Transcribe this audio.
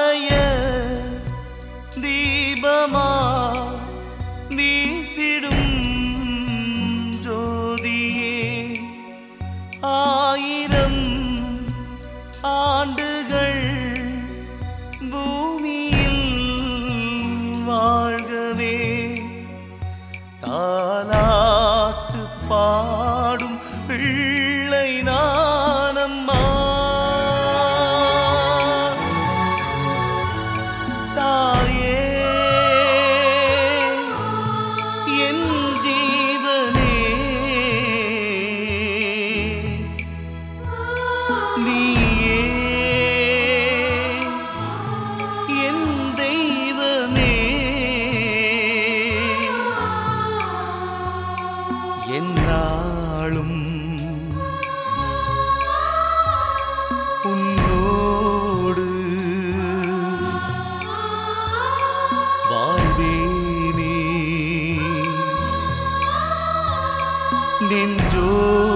ஆலய தீபமா வீசிடும் ஜோதியே ஆயிரம் ஆண்டுகள் பூமியில் வாழ்கவே தாலாட்டு பாடும் பிள்ளை நானம்மா தாயே என் ஜீவனே நீயே என் தெய்வமே என்னாலும் உன்னோடு வாழ்வேனே நெஞ்சோ